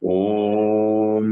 ஓம்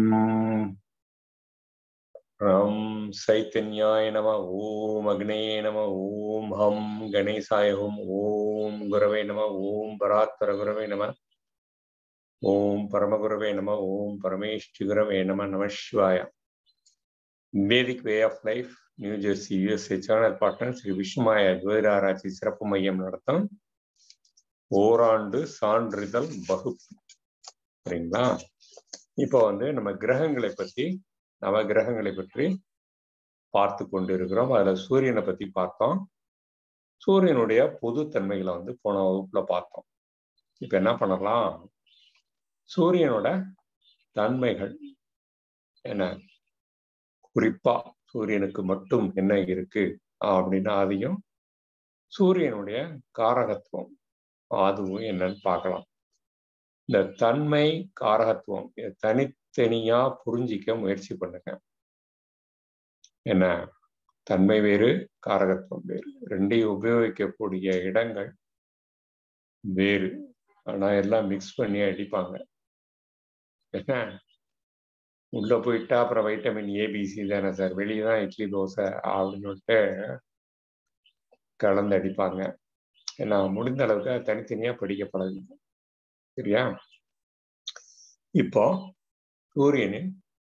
ரம் சைத்தன்யாய நம ஓம் அக்னேய நம ஓம் ஹம் கணேசாய ஹோம் ஓம் குரவே நம ஓம் பராத்பர குரவே நம ஓம் பரமகுரவே நம ஓம் பரமேஷ்டி குரவே நம நம சிவாய Vedic way of life New Jersey USA channel partner Shri Vishnumaya ஜோதிராராய்ச்சி சிறப்பு மையம் நடத்தும் ஓராண்டு சான்றிதழ் வகுப்பு சரிங்களா இப்போ வந்து நம்ம கிரகங்களை பத்தி நவ கிரகங்களை பற்றி பார்த்து கொண்டு இருக்கிறோம் அதுல சூரியனை பத்தி பார்த்தோம் சூரியனுடைய பொது தன்மைகளை வந்து போன வகுப்புல பார்த்தோம் இப்ப என்ன பண்ணலாம் சூரியனோட தன்மைகள் என்ன குறிப்பா சூரியனுக்கு மட்டும் என்ன இருக்கு அப்படின்னா அதையும் சூரியனுடைய காரகத்துவம் அதுவும் என்னன்னு பார்க்கலாம் இந்த தன்மை காரகத்துவம் தனித்தனியா புரிஞ்சிக்க முயற்சி பண்ணுங்க என்ன தன்மை வேறு காரகத்துவம் வேறு ரெண்டையும் உபயோகிக்கக்கூடிய இடங்கள் வேறு ஆனா எல்லாம் மிக்ஸ் பண்ணி அடிப்பாங்க என்ன உள்ள போயிட்டா அப்புறம் வைட்டமின் ஏபிசி தானே சார் வெளியே தான் இட்லி தோசை அப்படின்னு சொல்லிட்டு கலந்து அடிப்பாங்க ஏன்னா முடிந்த அளவுக்கு தனித்தனியா படிக்க பழகுங்க சரியா இப்போ சூரியனின்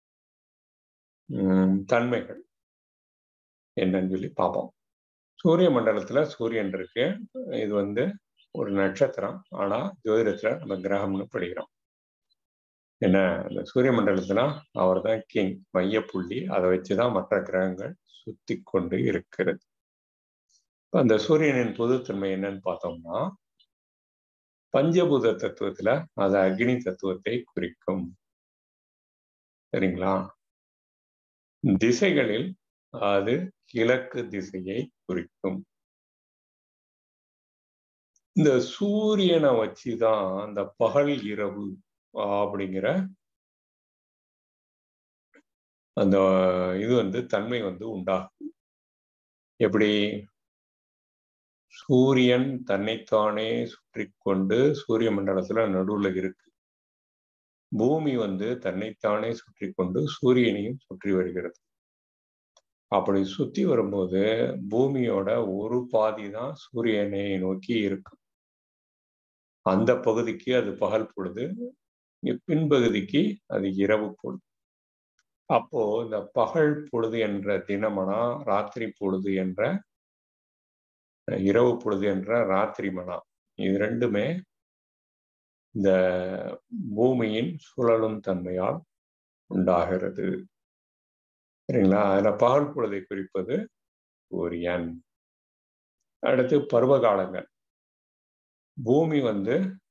தன்மைகள் என்னன்னு சொல்லி பார்ப்போம் சூரிய மண்டலத்துல சூரியன் இருக்கு இது வந்து ஒரு நட்சத்திரம் ஆனா ஜோதிடத்துல நம்ம கிரகம்னு படிக்கிறோம் என்ன இந்த சூரிய மண்டலத்துல அவர் தான் கிங் மையப்புள்ளி அதை வச்சுதான் மற்ற கிரகங்கள் சுத்தி கொண்டு இருக்கிறது அந்த சூரியனின் பொதுத்தன்மை என்னன்னு பார்த்தோம்னா பஞ்சபூத தத்துவத்துல அது அக்னி தத்துவத்தை குறிக்கும் சரிங்களா திசைகளில் அது கிழக்கு திசையை குறிக்கும் இந்த சூரியனை வச்சுதான் அந்த பகல் இரவு அப்படிங்கிற அந்த இது வந்து தன்மை வந்து உண்டாகும் எப்படி சூரியன் தன்னைத்தானே சுற்றி கொண்டு சூரிய மண்டலத்துல நடுவுல இருக்கு பூமி வந்து தன்னைத்தானே சுற்றி கொண்டு சூரியனையும் சுற்றி வருகிறது அப்படி சுத்தி வரும்போது பூமியோட ஒரு பாதி தான் சூரியனை நோக்கி இருக்கும் அந்த பகுதிக்கு அது பகல் பொழுது பின்பகுதிக்கு அது இரவு பொழுது அப்போ இந்த பகல் பொழுது என்ற தினமனா ராத்திரி பொழுது என்ற இரவு பொழுது என்ற ராத்திரி மனா இது ரெண்டுமே இந்த பூமியின் சுழலும் தன்மையால் உண்டாகிறது சரிங்களா அதுல பகல் பொழுதை குறிப்பது சூரியன் அடுத்து பருவ காலங்கள் பூமி வந்து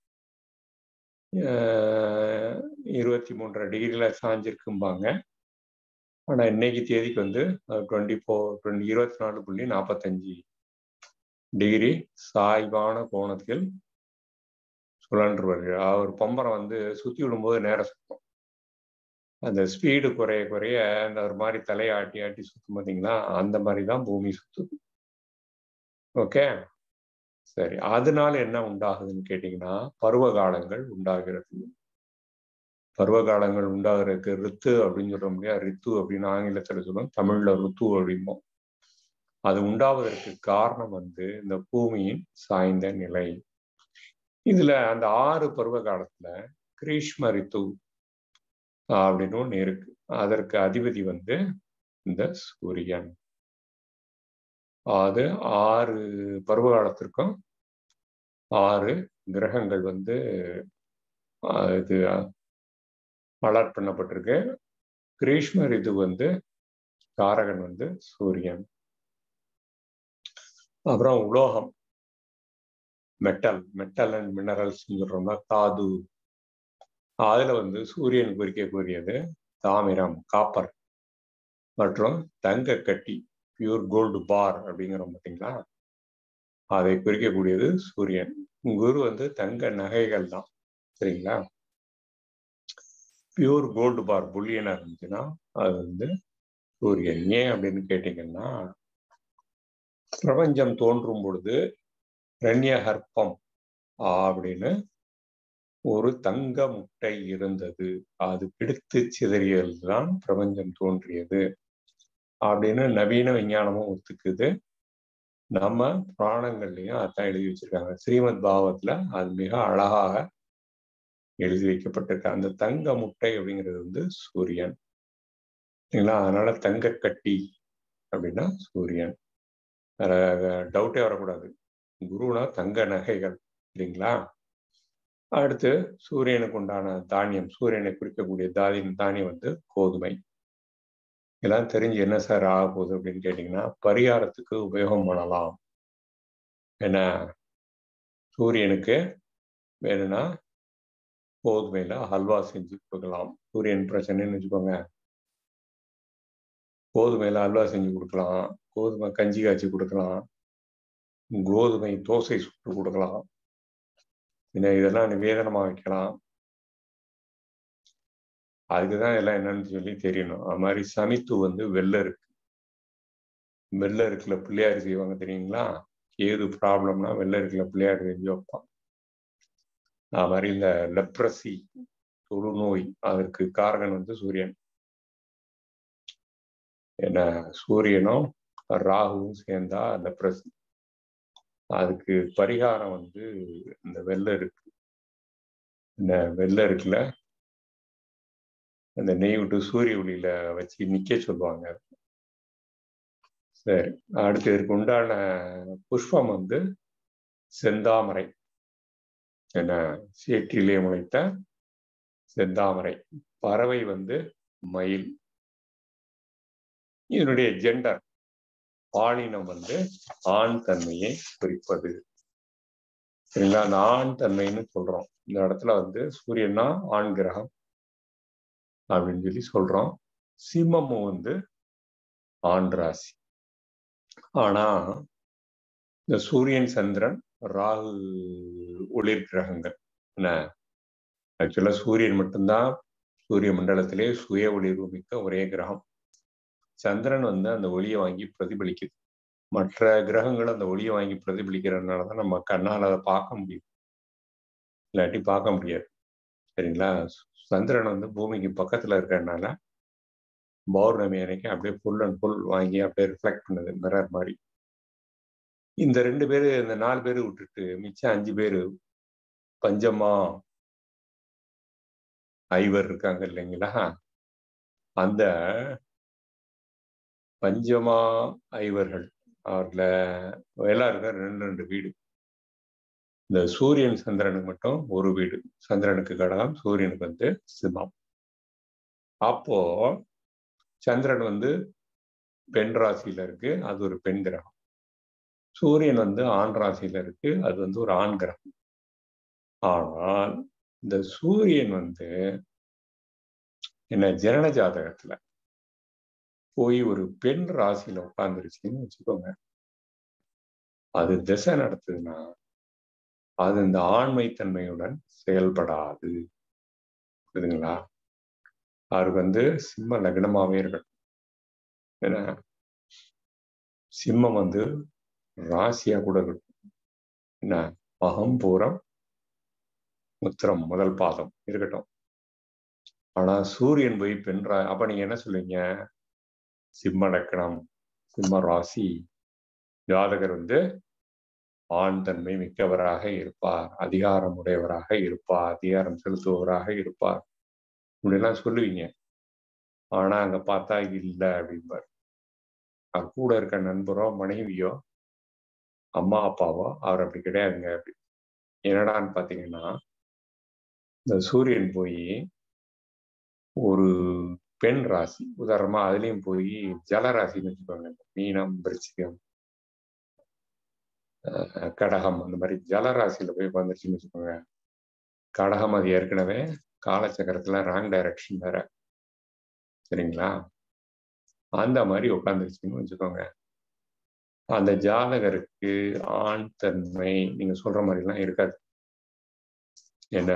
இருபத்தி மூன்றரை டிகிரில சாஞ்சிருக்கும்பாங்க ஆனா இன்னைக்கு தேதிக்கு வந்து டுவெண்ட்டி ஃபோர் டுவெண்ட்டி இருபத்தி நாலு புள்ளி நாற்பத்தஞ்சு டிகிரி சாய்வான கோணத்தில் சுழன்று வருகிறார் அவர் பம்பரம் வந்து சுத்தி விடும்போது நேரம் சுத்தம் அந்த ஸ்பீடு குறைய குறைய அந்த ஒரு மாதிரி தலையை ஆட்டி ஆட்டி சுத்தும் பார்த்தீங்களா அந்த மாதிரி தான் பூமி சுத்துது ஓகே சரி அதனால என்ன உண்டாகுதுன்னு கேட்டீங்கன்னா பருவ காலங்கள் உண்டாகிறது பருவ காலங்கள் உண்டாகிறதுக்கு ரித்து அப்படின்னு சொல்ல முடியாது ரித்து அப்படின்னு ஆங்கிலத்துல சொல்லுவோம் தமிழ்ல ருத்து அப்படிம்போம் அது உண்டாவதற்கு காரணம் வந்து இந்த பூமியின் சாய்ந்த நிலை இதுல அந்த ஆறு பருவ காலத்துல கிரீஷ்ம ரித்து அப்படின்னு ஒண்ணு இருக்கு அதற்கு அதிபதி வந்து இந்த சூரியன் அது ஆறு பருவ காலத்திற்கும் ஆறு கிரகங்கள் வந்து இது அலர்ட் பண்ணப்பட்டிருக்கு கிரீஷ்ம ரிது வந்து காரகன் வந்து சூரியன் அப்புறம் உலோகம் மெட்டல் மெட்டல் அண்ட் மினரல்ஸ் சொல்றோம்னா தாது அதுல வந்து சூரியன் குறிக்கக்கூடியது தாமிரம் காப்பர் மற்றும் தங்க கட்டி பியூர் கோல்டு பார் அப்படிங்கிறோம் பார்த்தீங்களா அதை குறிக்கக்கூடியது சூரியன் குரு வந்து தங்க நகைகள் தான் சரிங்களா பியூர் கோல்டு பார் புல்லியனா இருந்துச்சுன்னா அது வந்து சூரியன் ஏன் அப்படின்னு கேட்டீங்கன்னா பிரபஞ்சம் தோன்றும் பொழுது ரண்ய ஹர்ப்பம் அப்படின்னு ஒரு தங்க முட்டை இருந்தது அது பிடித்து சிதறியதுதான் பிரபஞ்சம் தோன்றியது அப்படின்னு நவீன விஞ்ஞானமும் ஒத்துக்குது நம்ம புராணங்கள்லயும் அதான் எழுதி வச்சிருக்காங்க ஸ்ரீமத் பாவத்துல அது மிக அழகாக எழுதி வைக்கப்பட்டிருக்கு அந்த தங்க முட்டை அப்படிங்கிறது வந்து சூரியன் சரிங்களா அதனால தங்க கட்டி அப்படின்னா சூரியன் வேற டவுட்டே வரக்கூடாது குருனா தங்க நகைகள் இல்லைங்களா அடுத்து சூரியனுக்கு உண்டான தானியம் சூரியனை குறிக்கக்கூடிய தானியம் தானியம் வந்து கோதுமை இதெல்லாம் தெரிஞ்சு என்ன சார் ஆக போகுது அப்படின்னு கேட்டிங்கன்னா பரிகாரத்துக்கு உபயோகம் பண்ணலாம் என்ன சூரியனுக்கு வேணும்னா கோதுமையில ஹல்வா செஞ்சு கொடுக்கலாம் சூரியன் பிரச்சனைன்னு வச்சுக்கோங்க கோதுமையில அல்வா செஞ்சு கொடுக்கலாம் கோதுமை கஞ்சி காய்ச்சி கொடுக்கலாம் கோதுமை தோசை சுட்டு கொடுக்கலாம் பின்ன இதெல்லாம் நிவேதனமா வைக்கலாம் அதுக்குதான் எல்லாம் என்னன்னு சொல்லி தெரியணும் அது மாதிரி சமித்து வந்து வெள்ளை இருக்கு வெள்ளை இருக்குல்ல பிள்ளையார் செய்வாங்க தெரியுங்களா ஏது ப்ராப்ளம்னா வெள்ளை இருக்குல்ல பிள்ளையார் செஞ்சு வைப்பான் அது மாதிரி இந்த லெப்ரசி தொழுநோய் அதற்கு காரணம் வந்து சூரியன் என்ன சூரியனும் ராகுவும் சேர்ந்தா லெப்ரசி அதுக்கு பரிகாரம் வந்து இந்த வெள்ளை இருக்கு இந்த வெள்ளை இருக்குல்ல அந்த நெய் விட்டு சூரிய ஒளியில வச்சு நிக்க சொல்லுவாங்க சரி அடுத்து இதற்கு உண்டான புஷ்பம் வந்து செந்தாமரை என்ன சேற்றிலே முளைத்த செந்தாமரை பறவை வந்து மயில் இதனுடைய ஜெண்டர் பாலினம் வந்து ஆண் தன்மையை குறிப்பது சரிங்களா அந்த ஆண் தன்மைன்னு சொல்றோம் இந்த இடத்துல வந்து சூரியன்னா ஆண் கிரகம் அப்படின்னு சொல்லி சொல்றோம் சிம்மமும் வந்து ஆண் ராசி ஆனா இந்த சூரியன் சந்திரன் ராகு ஒளிர் கிரகங்கள் என்ன ஆக்சுவலா சூரியன் மட்டும்தான் சூரிய மண்டலத்திலே சுய ஒளிர்வு மிக்க ஒரே கிரகம் சந்திரன் வந்து அந்த ஒளியை வாங்கி பிரதிபலிக்குது மற்ற கிரகங்கள் அந்த ஒளியை வாங்கி பிரதிபலிக்கிறதுனால தான் நம்ம கண்ணால் அதை பார்க்க முடியும் இல்லாட்டி பார்க்க முடியாது சரிங்களா சந்திரன் வந்து பூமிக்கு பக்கத்துல இருக்கிறதுனால பௌர்ணமி அன்னைக்கு அப்படியே ஃபுல் அண்ட் ஃபுல் வாங்கி அப்படியே ரிஃப்ளெக்ட் பண்ணுது மிரர் மாதிரி இந்த ரெண்டு பேரு இந்த நாலு பேரு விட்டுட்டு மிச்சம் அஞ்சு பேரு பஞ்சமா ஐவர் இருக்காங்க இல்லைங்களா அந்த பஞ்சமா ஐவர்கள் அவர்ல எல்லாருக்கும் ரெண்டு ரெண்டு வீடு இந்த சூரியன் சந்திரனுக்கு மட்டும் ஒரு வீடு சந்திரனுக்கு கடகம் சூரியனுக்கு வந்து சிம்மம் அப்போ சந்திரன் வந்து பெண் ராசியில இருக்கு அது ஒரு பெண் கிரகம் சூரியன் வந்து ஆண் ராசியில இருக்கு அது வந்து ஒரு ஆண் கிரகம் ஆனால் இந்த சூரியன் வந்து என்ன ஜனன ஜாதகத்துல போய் ஒரு பெண் ராசியில உட்காந்துருச்சுன்னு வச்சுக்கோங்க அது திசை நடத்துதுன்னா அது இந்த ஆண்மைத்தன்மையுடன் செயல்படாது புரியுதுங்களா அவருக்கு வந்து சிம்ம லக்னமாவே இருக்கட்டும் ஏன்னா சிம்மம் வந்து ராசியா கூட இருக்கட்டும் என்ன அகம் பூரம் உத்திரம் முதல் பாதம் இருக்கட்டும் ஆனா சூரியன் போய் பெண் ரா அப்ப நீங்க என்ன சொல்லுவீங்க சிம்ம லக்கணம் சிம்ம ராசி ஜாதகர் வந்து ஆண் தன்மை மிக்கவராக இருப்பார் அதிகாரம் உடையவராக இருப்பார் அதிகாரம் செலுத்துபவராக இருப்பார் இப்படிலாம் சொல்லுவீங்க ஆனா அங்க பார்த்தா இல்லை அப்படிம்பார் அவர் கூட இருக்க நண்பரோ மனைவியோ அம்மா அப்பாவோ அவர் அப்படி கிடையாதுங்க அப்படி என்னடான்னு பார்த்தீங்கன்னா இந்த சூரியன் போய் ஒரு பெண் ராசி உதாரணமா அதுலயும் போய் ஜலராசின்னு வச்சுக்கோங்க மீனம் விருச்சிகம் கடகம் அந்த மாதிரி ஜலராசியில போய் வந்துருச்சுன்னு வச்சுக்கோங்க கடகம் அது ஏற்கனவே காலச்சக்கரத்துல ராங் டைரக்ஷன் வேற சரிங்களா அந்த மாதிரி உட்காந்துருச்சுன்னு வச்சுக்கோங்க அந்த ஜாதகருக்கு ஆண் தன்மை நீங்க சொல்ற மாதிரிலாம் இருக்காது என்ன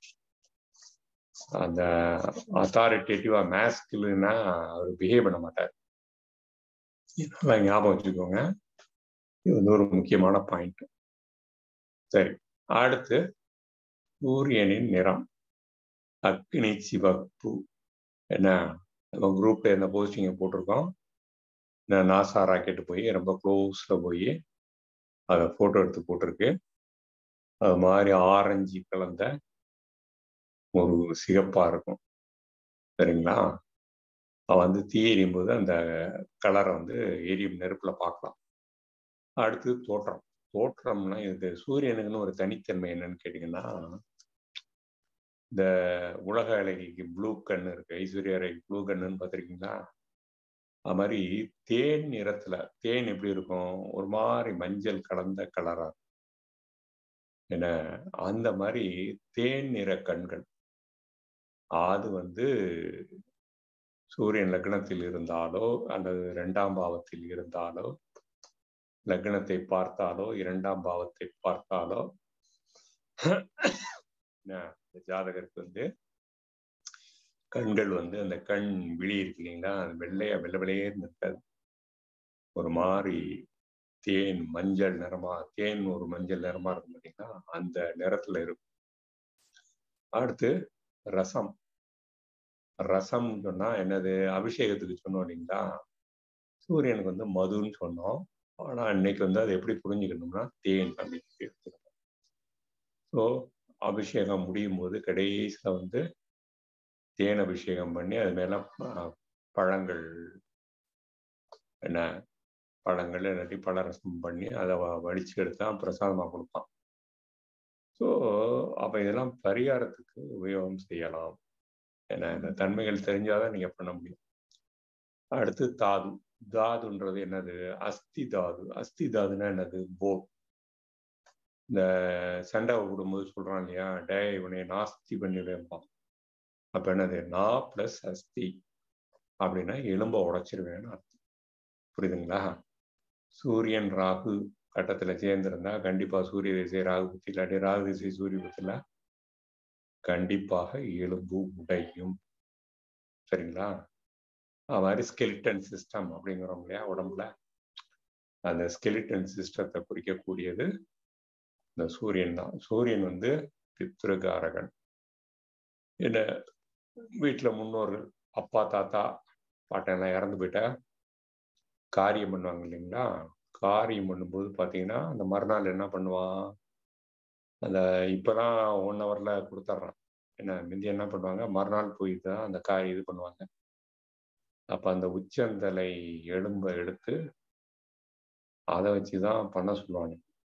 அந்த அத்தாரிட்டேட்டிவா மேஸ்கில்னா அவர் பிஹேவ் பண்ண மாட்டார் இதெல்லாம் ஞாபகம் வச்சுக்கோங்க இது வந்து ஒரு முக்கியமான பாயிண்ட் சரி அடுத்து சூரியனின் நிறம் அக்னி சிவப்பு என்ன நம்ம குரூப்ல இந்த போஸ்டிங்கை போட்டிருக்கோம் நான் நாசா ராக்கெட்டு போய் ரொம்ப க்ளோஸ்ல போய் அதை போட்டோ எடுத்து போட்டிருக்கு அது மாதிரி ஆரஞ்சு கலந்த ஒரு சிகப்பா இருக்கும் சரிங்களா அவன் வந்து தீ எரியும் போது அந்த கலரை வந்து எரியும் நெருப்புல பார்க்கலாம் அடுத்து தோற்றம் தோற்றம்னா இது சூரியனுக்குன்னு ஒரு தனித்தன்மை என்னன்னு கேட்டீங்கன்னா இந்த உலக அழகிக்கு ப்ளூ கண்ணு இருக்கு ஐஸ்வர்யா ராய் ப்ளூ கண்ணுன்னு பார்த்துருக்கீங்களா அது மாதிரி தேன் நிறத்துல தேன் எப்படி இருக்கும் ஒரு மாதிரி மஞ்சள் கலந்த கலரா என்ன அந்த மாதிரி தேன் நிற கண்கள் அது வந்து சூரியன் லக்னத்தில் இருந்தாலோ அல்லது இரண்டாம் பாவத்தில் இருந்தாலோ லக்னத்தை பார்த்தாலோ இரண்டாம் பாவத்தை பார்த்தாலோ ஜாதகருக்கு வந்து கண்கள் வந்து அந்த கண் விழி இருக்கு இல்லைங்களா அது வெள்ளையா வெள்ளை வெள்ளையேன்னு இருக்காது ஒரு மாதிரி தேன் மஞ்சள் நிறமா தேன் ஒரு மஞ்சள் நிறமா இருக்கும் பார்த்தீங்கன்னா அந்த நிறத்துல இருக்கும் அடுத்து ரசம் ரசம் சொன்னா என்னது அபிஷேகத்துக்கு சொன்னோம் இல்லைங்களா சூரியனுக்கு வந்து மதுன்னு சொன்னோம் ஆனா இன்னைக்கு வந்து அதை எப்படி புரிஞ்சுக்கணும்னா தேன் அப்படின்னு எடுத்துக்கணும் ஸோ அபிஷேகம் முடியும் போது கடைசியில் வந்து தேன் அபிஷேகம் பண்ணி அது மேல பழங்கள் என்ன பழங்கள் இல்லாட்டி பழரசம் பண்ணி அதை வடிச்சு எடுத்தா பிரசாதமாக கொடுப்பான் ஸோ அப்போ இதெல்லாம் பரிகாரத்துக்கு உபயோகம் செய்யலாம் ஏன்னா இந்த தன்மைகள் தெரிஞ்சாதான் நீங்க பண்ண முடியும் அடுத்து தாது தாதுன்றது என்னது அஸ்தி தாது அஸ்தி தாதுன்னா என்னது போ இந்த சண்டை விடும்போது சொல்றான் இல்லையா டே இவனை நாஸ்தி பண்ணிடுவேன்பான் அப்ப என்னது நா பிளஸ் அஸ்தி அப்படின்னா எலும்ப உடைச்சிருவேன்னு அர்த்தம் புரியுதுங்களா சூரியன் ராகு கட்டத்துல சேர்ந்திருந்தா கண்டிப்பா சூரிய திசை ராகு புத்தி இல்லாட்டி ராகு திசை சூரிய புத்தில கண்டிப்பாக எலும்பு உடையும் சரிங்களா அது மாதிரி ஸ்கெலிட்டன் சிஸ்டம் அப்படிங்கிறோம் இல்லையா உடம்புல அந்த ஸ்கெலிட்டன் சிஸ்டத்தை குறிக்கக்கூடியது இந்த சூரியன் தான் சூரியன் வந்து பித்ருகாரகன் என்ன வீட்டுல முன்னோர்கள் அப்பா தாத்தா பாட்டெல்லாம் இறந்து போயிட்டா காரியம் பண்ணுவாங்க இல்லைங்களா காரியம் பண்ணும்போது பார்த்தீங்கன்னா அந்த மறுநாள் என்ன பண்ணுவான் அந்த இப்போதான் ஒன் ஹவர்ல கொடுத்துட்றான் என்ன முந்தி என்ன பண்ணுவாங்க மறுநாள் போய் தான் அந்த காய் இது பண்ணுவாங்க அப்ப அந்த உச்சந்தலை எலும்ப எடுத்து அதை வச்சுதான் பண்ண சொல்லுவாங்க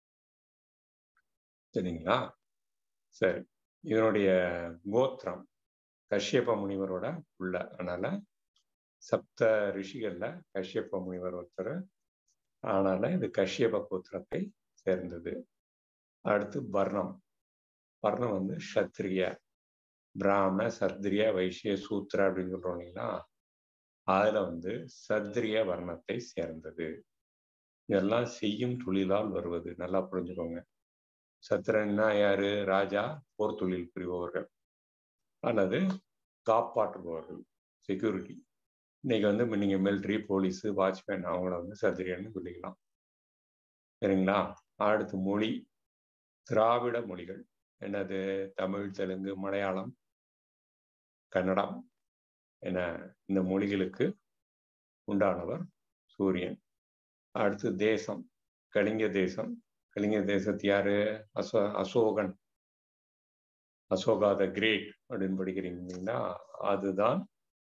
சரிங்களா சரி இதனுடைய கோத்திரம் கஷ்யப்ப முனிவரோட உள்ள அதனால சப்த ரிஷிகள்ல கஷ்யப்ப முனிவர் ஒருத்தர் அதனால இது கஷ்யப கோத்திரத்தை சேர்ந்தது அடுத்து வர்ணம் வர்ணம் வந்து சத்திரிய பிராம சத்ரிய வைசிய சூத்திர அப்படின்னு சொல்றோம் இல்லைங்களா அதுல வந்து சத்ரிய வர்ணத்தை சேர்ந்தது இதெல்லாம் செய்யும் தொழிலால் வருவது நல்லா புரிஞ்சுக்கோங்க சத்திரன்னா யாரு ராஜா போர் தொழில் புரிபவர்கள் அல்லது காப்பாற்றுபவர்கள் செக்யூரிட்டி இன்னைக்கு வந்து நீங்க மிலிட்ரி போலீஸ் வாட்ச்மேன் அவங்கள வந்து சத்திரியன்னு சொல்லிக்கலாம் சரிங்களா அடுத்து மொழி திராவிட மொழிகள் என்னது தமிழ் தெலுங்கு மலையாளம் கன்னடம் என இந்த மொழிகளுக்கு உண்டானவர் சூரியன் அடுத்து தேசம் கலிங்க தேசம் கலிங்க தேசத்து யாரு அசோ அசோகன் அசோகா த கிரேட் அப்படின்னு படிக்கிறீங்கன்னா அதுதான்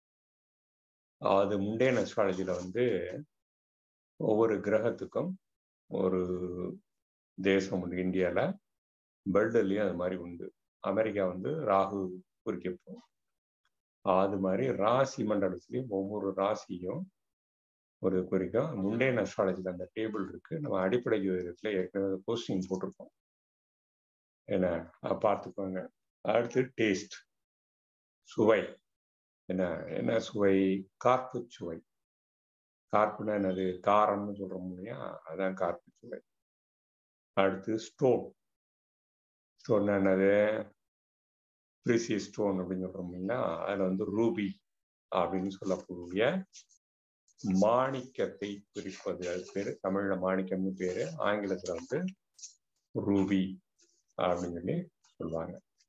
அது முண்டேன் அஸ்ட்ராலஜில வந்து ஒவ்வொரு கிரகத்துக்கும் ஒரு தேசம் உண்டு இந்தியால பெல்ட்லயும் அது மாதிரி உண்டு அமெரிக்கா வந்து ராகு குறிக்கப்போம் அது மாதிரி ராசி மண்டலத்திலையும் ஒவ்வொரு ராசியும் ஒரு குறிக்கும் முண்டேன் அஸ்ட்ராலஜில அந்த டேபிள் இருக்கு நம்ம அடிப்படை ஜோதிடத்துல ஏற்கனவே போஸ்டிங் போட்டிருக்கோம் என்ன பார்த்துக்கோங்க அடுத்து டேஸ்ட் சுவை என்ன என்ன சுவை கார்ப்பு சுவை கார்ப்புனா என்னது காரம்னு சொல்றோம் இல்லையா அதான் கார்ப்பு சுவை அடுத்து ஸ்டோன் ஸ்டோன் என்னது பிரிசி ஸ்டோன் அப்படின்னு சொல்றோம் இல்லைங்களா அதுல வந்து ரூபி அப்படின்னு சொல்லக்கூடிய மாணிக்கத்தை குறிப்பது அது பேரு தமிழ்ல மாணிக்கம்னு பேரு ஆங்கிலத்துல வந்து ரூபி அப்படின்னு சொல்லி சொல்லுவாங்க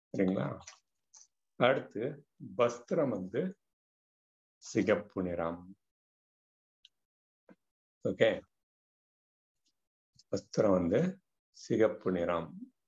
சரிங்களா அடுத்து வஸ்திரம் வந்து சிகப்பு நிறம் ஓகே வஸ்திரம் வந்து சிகப்பு நிறம்